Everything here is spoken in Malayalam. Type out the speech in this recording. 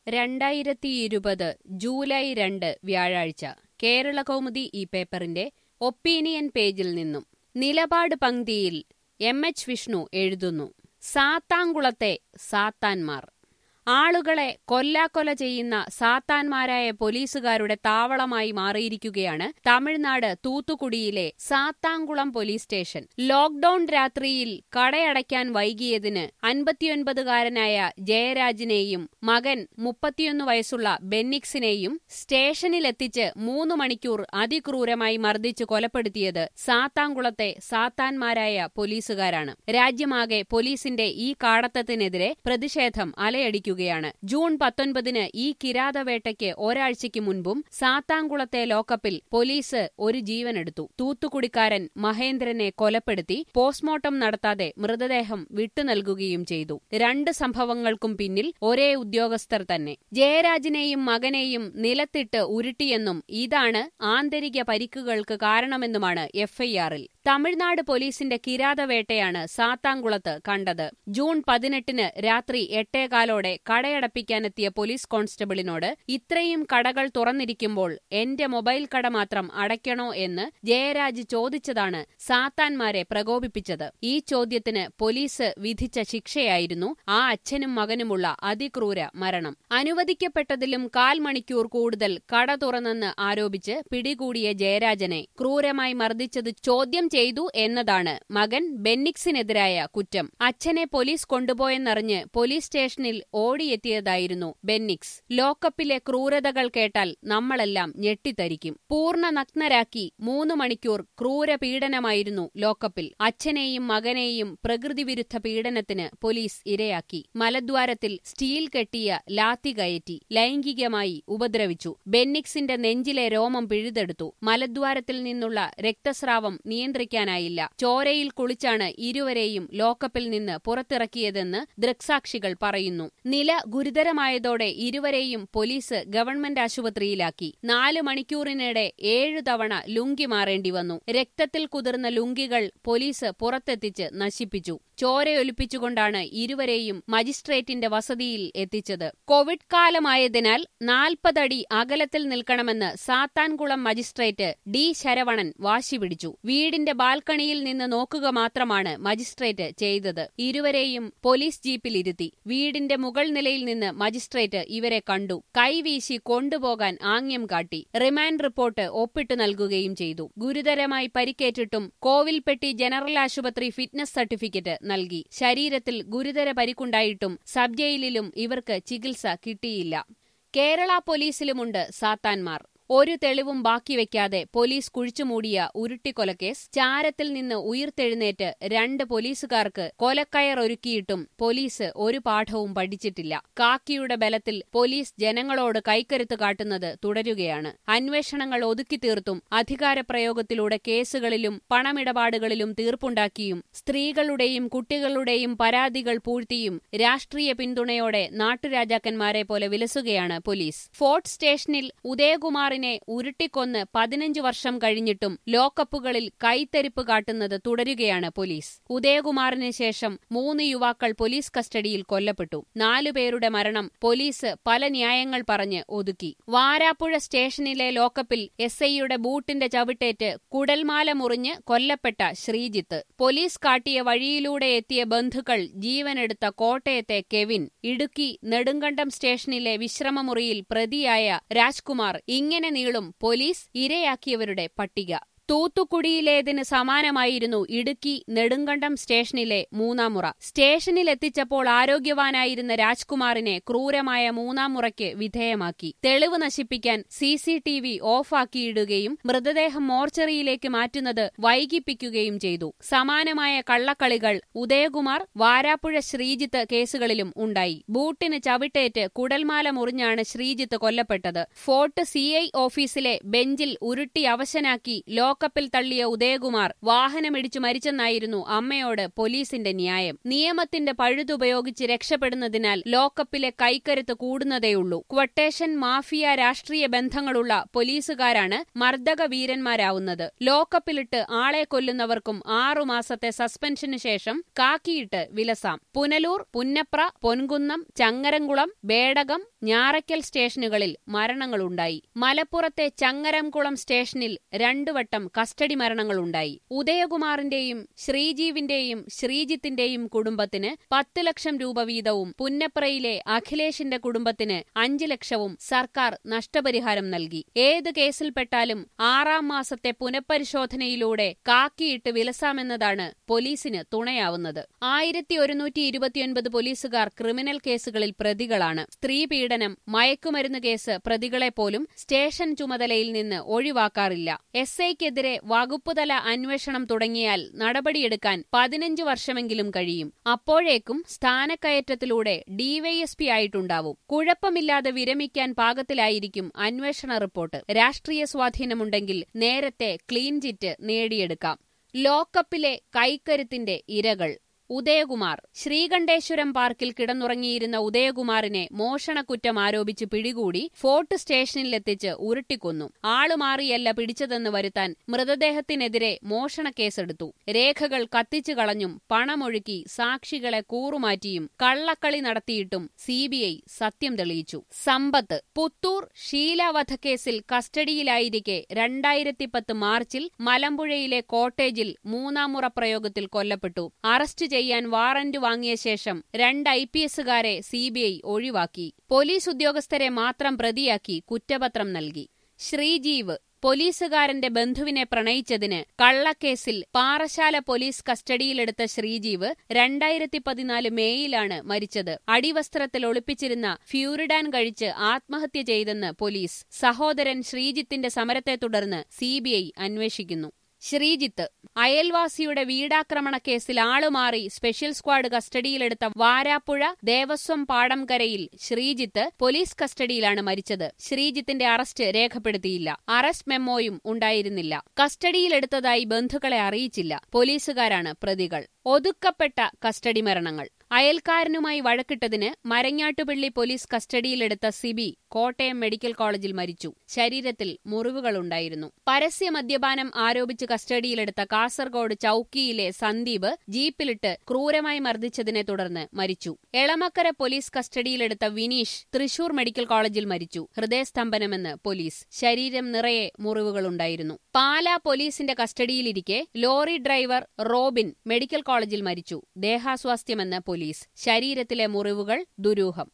രണ്ടായിരത്തിയിരുപത് ജൂലൈ രണ്ട് വ്യാഴാഴ്ച കേരളകൗമുദി ഈ പേപ്പറിന്റെ ഒപ്പീനിയൻ പേജിൽ നിന്നും നിലപാട് പങ്ക്തിയിൽ എം എച്ച് വിഷ്ണു എഴുതുന്നു സാത്താങ്കുളത്തെ സാത്താന്മാർ ആളുകളെ കൊല്ലാക്കൊല ചെയ്യുന്ന സാത്താന്മാരായ പോലീസുകാരുടെ താവളമായി മാറിയിരിക്കുകയാണ് തമിഴ്നാട് തൂത്തുക്കുടിയിലെ സാത്താങ്കുളം പോലീസ് സ്റ്റേഷൻ ലോക്ഡൌൺ രാത്രിയിൽ കടയടയ്ക്കാൻ വൈകിയതിന് അൻപത്തിയൊൻപതുകാരനായ ജയരാജിനെയും മകൻ മുപ്പത്തിയൊന്ന് വയസ്സുള്ള ബെന്നിക്സിനെയും സ്റ്റേഷനിലെത്തിച്ച് മൂന്ന് മണിക്കൂർ അതിക്രൂരമായി മർദ്ദിച്ച് കൊലപ്പെടുത്തിയത് സാത്താങ്കുളത്തെ സാത്താന്മാരായ പോലീസുകാരാണ് രാജ്യമാകെ പോലീസിന്റെ ഈ കാടത്തത്തിനെതിരെ പ്രതിഷേധം അലയടിക്കുകയാണ് ജൂൺ പത്തൊൻപതിന് ഈ കിരാതവേട്ടയ്ക്ക് ഒരാഴ്ചയ്ക്ക് മുൻപും സാത്താങ്കുളത്തെ ലോക്കപ്പിൽ പോലീസ് ഒരു ജീവനെടുത്തു തൂത്തുകുടിക്കാരൻ മഹേന്ദ്രനെ കൊലപ്പെടുത്തി പോസ്റ്റ്മോർട്ടം നടത്താതെ മൃതദേഹം വിട്ടുനൽകുകയും ചെയ്തു രണ്ട് സംഭവങ്ങൾക്കും പിന്നിൽ ഒരേ ഉദ്യോഗസ്ഥർ തന്നെ ജയരാജിനെയും മകനെയും നിലത്തിട്ട് ഉരുട്ടിയെന്നും ഇതാണ് ആന്തരിക പരിക്കുകൾക്ക് കാരണമെന്നുമാണ് എഫ്ഐആറിൽ തമിഴ്നാട് പോലീസിന്റെ കിരാതവേട്ടയാണ് സാത്താങ്കുളത്ത് കണ്ടത് ജൂൺ പതിനെട്ടിന് രാത്രി എട്ടേകാലോടെ കടയടപ്പിക്കാനെത്തിയ പോലീസ് കോൺസ്റ്റബിളിനോട് ഇത്രയും കടകൾ തുറന്നിരിക്കുമ്പോൾ എന്റെ മൊബൈൽ കട മാത്രം അടയ്ക്കണോ എന്ന് ജയരാജ് ചോദിച്ചതാണ് സാത്താന്മാരെ പ്രകോപിപ്പിച്ചത് ഈ ചോദ്യത്തിന് പോലീസ് വിധിച്ച ശിക്ഷയായിരുന്നു ആ അച്ഛനും മകനുമുള്ള അതിക്രൂര മരണം അനുവദിക്കപ്പെട്ടതിലും കാൽ മണിക്കൂർ കൂടുതൽ കട തുറന്നെന്ന് ആരോപിച്ച് പിടികൂടിയ ജയരാജനെ ക്രൂരമായി മർദ്ദിച്ചത് ചോദ്യം ചെയ്തു എന്നതാണ് മകൻ ബെന്നിക്സിനെതിരായ കുറ്റം അച്ഛനെ പോലീസ് കൊണ്ടുപോയെന്നറിഞ്ഞ് പോലീസ് സ്റ്റേഷനിൽ ഓടിയെത്തിയതായിരുന്നു ബെന്നിക്സ് ലോക്കപ്പിലെ ക്രൂരതകൾ കേട്ടാൽ നമ്മളെല്ലാം ഞെട്ടിത്തരിക്കും പൂർണ്ണ നഗ്നരാക്കി മൂന്ന് മണിക്കൂർ ക്രൂര പീഡനമായിരുന്നു ലോക്കപ്പിൽ അച്ഛനെയും മകനെയും പ്രകൃതിവിരുദ്ധ പീഡനത്തിന് പോലീസ് ഇരയാക്കി മലദ്വാരത്തിൽ സ്റ്റീൽ കെട്ടിയ ലാത്തി കയറ്റി ലൈംഗികമായി ഉപദ്രവിച്ചു ബെന്നിക്സിന്റെ നെഞ്ചിലെ രോമം പിഴുതെടുത്തു മലദ്വാരത്തിൽ നിന്നുള്ള രക്തസ്രാവം നിയന്ത്രിക്കാനായില്ല ചോരയിൽ കുളിച്ചാണ് ഇരുവരെയും ലോക്കപ്പിൽ നിന്ന് പുറത്തിറക്കിയതെന്ന് ദൃക്സാക്ഷികൾ പറയുന്നു നില ഗുരുതരമായതോടെ ഇരുവരെയും പോലീസ് ഗവൺമെന്റ് ആശുപത്രിയിലാക്കി നാല് മണിക്കൂറിനിടെ ഏഴു തവണ ലുങ്കി മാറേണ്ടി വന്നു രക്തത്തിൽ കുതിർന്ന ലുങ്കികൾ പോലീസ് പുറത്തെത്തിച്ച് നശിപ്പിച്ചു ചോരയൊലിപ്പിച്ചുകൊണ്ടാണ് ഇരുവരെയും മജിസ്ട്രേറ്റിന്റെ വസതിയിൽ എത്തിച്ചത് കോവിഡ് കാലമായതിനാൽ നാൽപ്പതടി അകലത്തിൽ നിൽക്കണമെന്ന് സാത്താൻകുളം മജിസ്ട്രേറ്റ് ഡി ശരവണൻ വാശി പിടിച്ചു വീടിന്റെ ബാൽക്കണിയിൽ നിന്ന് നോക്കുക മാത്രമാണ് മജിസ്ട്രേറ്റ് ചെയ്തത് ഇരുവരെയും പോലീസ് ജീപ്പിലിരുത്തി വീടിന്റെ മുകൾ നിലയിൽ നിന്ന് മജിസ്ട്രേറ്റ് ഇവരെ കണ്ടു കൈവീശി കൊണ്ടുപോകാൻ ആംഗ്യം കാട്ടി റിമാൻഡ് റിപ്പോർട്ട് ഒപ്പിട്ടു നൽകുകയും ചെയ്തു ഗുരുതരമായി പരിക്കേറ്റിട്ടും കോവിൽപ്പെട്ടി ജനറൽ ആശുപത്രി ഫിറ്റ്നസ് സർട്ടിഫിക്കറ്റ് നൽകി ശരീരത്തിൽ ഗുരുതര പരിക്കുണ്ടായിട്ടും സബ് ജയിലിലും ഇവർക്ക് ചികിത്സ കിട്ടിയില്ല കേരള പോലീസിലുമുണ്ട് സാത്താന്മാർ ഒരു തെളിവും ബാക്കി വെക്കാതെ പോലീസ് കുഴിച്ചുമൂടിയ ഉരുട്ടിക്കൊലക്കേസ് ചാരത്തിൽ നിന്ന് ഉയിർത്തെഴുന്നേറ്റ് രണ്ട് പോലീസുകാർക്ക് കൊലക്കയർ ഒരുക്കിയിട്ടും പോലീസ് ഒരു പാഠവും പഠിച്ചിട്ടില്ല കാക്കിയുടെ ബലത്തിൽ പോലീസ് ജനങ്ങളോട് കൈക്കരുത്ത് കാട്ടുന്നത് തുടരുകയാണ് അന്വേഷണങ്ങൾ ഒതുക്കി തീർത്തും അധികാരപ്രയോഗത്തിലൂടെ കേസുകളിലും പണമിടപാടുകളിലും തീർപ്പുണ്ടാക്കിയും സ്ത്രീകളുടെയും കുട്ടികളുടെയും പരാതികൾ പൂഴ്ത്തിയും രാഷ്ട്രീയ പിന്തുണയോടെ നാട്ടുരാജാക്കന്മാരെ പോലെ വിലസുകയാണ് പോലീസ് ഫോർട്ട് സ്റ്റേഷനിൽ ഉദയകുമാറിനെ ഉരുട്ടിക്കൊന്ന് പതിനഞ്ചു വർഷം കഴിഞ്ഞിട്ടും ലോക്കപ്പുകളിൽ കൈത്തരിപ്പ് കാട്ടുന്നത് തുടരുകയാണ് പോലീസ് ഉദയകുമാറിന് ശേഷം മൂന്ന് യുവാക്കൾ പോലീസ് കസ്റ്റഡിയിൽ കൊല്ലപ്പെട്ടു നാലുപേരുടെ മരണം പോലീസ് പല ന്യായങ്ങൾ പറഞ്ഞ് ഒതുക്കി വാരാപ്പുഴ സ്റ്റേഷനിലെ ലോക്കപ്പിൽ എസ് ഐയുടെ ബൂട്ടിന്റെ ചവിട്ടേറ്റ് കുടൽമാല മുറിഞ്ഞ് കൊല്ലപ്പെട്ട ശ്രീജിത്ത് പോലീസ് കാട്ടിയ വഴിയിലൂടെ എത്തിയ ബന്ധുക്കൾ ജീവനെടുത്ത കോട്ടയത്തെ കെവിൻ ഇടുക്കി നെടുങ്കണ്ടം സ്റ്റേഷനിലെ വിശ്രമമുറിയിൽ പ്രതിയായ രാജ്കുമാർ ഇങ്ങനെ നീളും പോലീസ് ഇരയാക്കിയവരുടെ പട്ടിക തൂത്തുക്കുടിയിലേതിന് സമാനമായിരുന്നു ഇടുക്കി നെടുങ്കണ്ടം സ്റ്റേഷനിലെ മൂന്നാം മുറ സ്റ്റേഷനിൽ എത്തിച്ചപ്പോൾ ആരോഗ്യവാനായിരുന്ന രാജ്കുമാറിനെ ക്രൂരമായ മൂന്നാം മുറയ്ക്ക് വിധേയമാക്കി തെളിവ് നശിപ്പിക്കാൻ സി സി ടി വി ഓഫാക്കിയിടുകയും മൃതദേഹം മോർച്ചറിയിലേക്ക് മാറ്റുന്നത് വൈകിപ്പിക്കുകയും ചെയ്തു സമാനമായ കള്ളക്കളികൾ ഉദയകുമാർ വാരാപ്പുഴ ശ്രീജിത്ത് കേസുകളിലും ഉണ്ടായി ബൂട്ടിന് ചവിട്ടേറ്റ് കുടൽമാല മുറിഞ്ഞാണ് ശ്രീജിത്ത് കൊല്ലപ്പെട്ടത് ഫോർട്ട് സി ഐ ഓഫീസിലെ ബെഞ്ചിൽ ഉരുട്ടി അവശനാക്കി ലോക ലോക്കപ്പിൽ തള്ളിയ ഉദയകുമാർ വാഹനമിടിച്ചു മരിച്ചെന്നായിരുന്നു അമ്മയോട് പോലീസിന്റെ ന്യായം നിയമത്തിന്റെ പഴുതുപയോഗിച്ച് രക്ഷപ്പെടുന്നതിനാൽ ലോക്കപ്പിലെ കൈക്കരുത്ത് കൂടുന്നതേയുള്ളൂ ക്വട്ടേഷൻ മാഫിയ രാഷ്ട്രീയ ബന്ധങ്ങളുള്ള പോലീസുകാരാണ് മർദ്ദക വീരന്മാരാവുന്നത് ലോക്കപ്പിലിട്ട് ആളെ കൊല്ലുന്നവർക്കും ആറുമാസത്തെ സസ്പെൻഷനു ശേഷം കാക്കിയിട്ട് വിലസാം പുനലൂർ പുന്നപ്ര പൊൻകുന്നം ചങ്ങരംകുളം ബേടകം ഞാറയ്ക്കൽ സ്റ്റേഷനുകളിൽ മരണങ്ങളുണ്ടായി മലപ്പുറത്തെ ചങ്ങരംകുളം സ്റ്റേഷനിൽ രണ്ടുവട്ടം കസ്റ്റഡി മരണങ്ങളുണ്ടായി ഉദയകുമാറിന്റെയും ശ്രീജീവിന്റെയും ശ്രീജിത്തിന്റെയും കുടുംബത്തിന് പത്ത് ലക്ഷം രൂപ വീതവും പുന്നപ്രയിലെ അഖിലേഷിന്റെ കുടുംബത്തിന് അഞ്ച് ലക്ഷവും സർക്കാർ നഷ്ടപരിഹാരം നൽകി ഏത് കേസിൽപ്പെട്ടാലും ആറാം മാസത്തെ പുനഃപരിശോധനയിലൂടെ കാക്കിയിട്ട് വിലസാമെന്നതാണ് പോലീസിന് തുണയാവുന്നത് ആയിരത്തി ഒരുന്നൂറ്റി ഇരുപത്തിയൊൻപത് പോലീസുകാർ ക്രിമിനൽ കേസുകളിൽ പ്രതികളാണ് സ്ത്രീ പീഡനം മയക്കുമരുന്ന് കേസ് പ്രതികളെ പോലും സ്റ്റേഷൻ ചുമതലയിൽ നിന്ന് ഒഴിവാക്കാറില്ല എസ് ഐക്കെതിരെ വകുപ്പുതല അന്വേഷണം തുടങ്ങിയാൽ നടപടിയെടുക്കാൻ പതിനഞ്ച് വർഷമെങ്കിലും കഴിയും അപ്പോഴേക്കും സ്ഥാനക്കയറ്റത്തിലൂടെ ഡിവൈഎസ്പി ആയിട്ടുണ്ടാവും കുഴപ്പമില്ലാതെ വിരമിക്കാൻ പാകത്തിലായിരിക്കും അന്വേഷണ റിപ്പോർട്ട് രാഷ്ട്രീയ സ്വാധീനമുണ്ടെങ്കിൽ നേരത്തെ ക്ലീൻ ചിറ്റ് നേടിയെടുക്കാം ലോക്കപ്പിലെ കൈക്കരുത്തിന്റെ ഇരകൾ ഉദയകുമാർ ശ്രീകണ്ഠേശ്വരം പാർക്കിൽ കിടന്നുറങ്ങിയിരുന്ന ഉദയകുമാറിനെ മോഷണക്കുറ്റം ആരോപിച്ച് പിടികൂടി ഫോർട്ട് സ്റ്റേഷനിലെത്തിച്ച് ഉരുട്ടിക്കൊന്നു ആളുമാറിയല്ല പിടിച്ചതെന്ന് വരുത്താൻ മൃതദേഹത്തിനെതിരെ മോഷണക്കേസെടുത്തു രേഖകൾ കത്തിച്ചു കളഞ്ഞും പണമൊഴുക്കി സാക്ഷികളെ കൂറുമാറ്റിയും കള്ളക്കളി നടത്തിയിട്ടും സിബിഐ സത്യം തെളിയിച്ചു സമ്പത്ത് പുത്തൂർ ഷീല വധക്കേസിൽ കസ്റ്റഡിയിലായിരിക്കെ രണ്ടായിരത്തി പത്ത് മാർച്ചിൽ മലമ്പുഴയിലെ കോട്ടേജിൽ മൂന്നാം മുറ പ്രയോഗത്തിൽ കൊല്ലപ്പെട്ടു അറസ്റ്റ് ചെയ്യാൻ വാറന്റ് വാങ്ങിയ ശേഷം രണ്ട് ഐ പി എസുകാരെ സിബിഐ ഒഴിവാക്കി പോലീസ് ഉദ്യോഗസ്ഥരെ മാത്രം പ്രതിയാക്കി കുറ്റപത്രം നൽകി ശ്രീജീവ് പോലീസുകാരന്റെ ബന്ധുവിനെ പ്രണയിച്ചതിന് കള്ളക്കേസിൽ പാറശാല പോലീസ് കസ്റ്റഡിയിലെടുത്ത ശ്രീജീവ് രണ്ടായിരത്തി പതിനാല് മേയിലാണ് മരിച്ചത് അടിവസ്ത്രത്തിൽ ഒളിപ്പിച്ചിരുന്ന ഫ്യൂരിഡാൻ കഴിച്ച് ആത്മഹത്യ ചെയ്തെന്ന് പോലീസ് സഹോദരൻ ശ്രീജിത്തിന്റെ സമരത്തെ തുടർന്ന് സിബിഐ അന്വേഷിക്കുന്നു ശ്രീജിത്ത് അയൽവാസിയുടെ വീടാക്രമണ കേസിൽ ആളുമാറി സ്പെഷ്യൽ സ്ക്വാഡ് കസ്റ്റഡിയിലെടുത്ത വാരാപ്പുഴ ദേവസ്വം പാടംകരയിൽ ശ്രീജിത്ത് പോലീസ് കസ്റ്റഡിയിലാണ് മരിച്ചത് ശ്രീജിത്തിന്റെ അറസ്റ്റ് രേഖപ്പെടുത്തിയില്ല അറസ്റ്റ് മെമ്മോയും ഉണ്ടായിരുന്നില്ല കസ്റ്റഡിയിലെടുത്തതായി ബന്ധുക്കളെ അറിയിച്ചില്ല പോലീസുകാരാണ് പ്രതികൾ ഒതുക്കപ്പെട്ട കസ്റ്റഡി മരണങ്ങൾ അയൽക്കാരനുമായി വഴക്കിട്ടതിന് മരങ്ങാട്ടുപള്ളി പോലീസ് കസ്റ്റഡിയിലെടുത്ത സിബി കോട്ടയം മെഡിക്കൽ കോളേജിൽ മരിച്ചു ശരീരത്തിൽ മുറിവുകളുണ്ടായിരുന്നു പരസ്യ മദ്യപാനം ആരോപിച്ച് കസ്റ്റഡിയിലെടുത്ത കാസർഗോഡ് ചൌക്കിയിലെ സന്ദീപ് ജീപ്പിലിട്ട് ക്രൂരമായി മർദ്ദിച്ചതിനെ തുടർന്ന് മരിച്ചു എളമക്കര പോലീസ് കസ്റ്റഡിയിലെടുത്ത വിനീഷ് തൃശൂർ മെഡിക്കൽ കോളേജിൽ മരിച്ചു ഹൃദയസ്തംഭനമെന്ന് പോലീസ് ശരീരം നിറയെ മുറിവുകളുണ്ടായിരുന്നു പാലാ പോലീസിന്റെ കസ്റ്റഡിയിലിരിക്കെ ലോറി ഡ്രൈവർ റോബിൻ മെഡിക്കൽ കോളേജിൽ മരിച്ചു ദേഹാസ്വാസ്ഥ്യമെന്ന് പോലീസ് ശരീരത്തിലെ മുറിവുകൾ ദുരൂഹം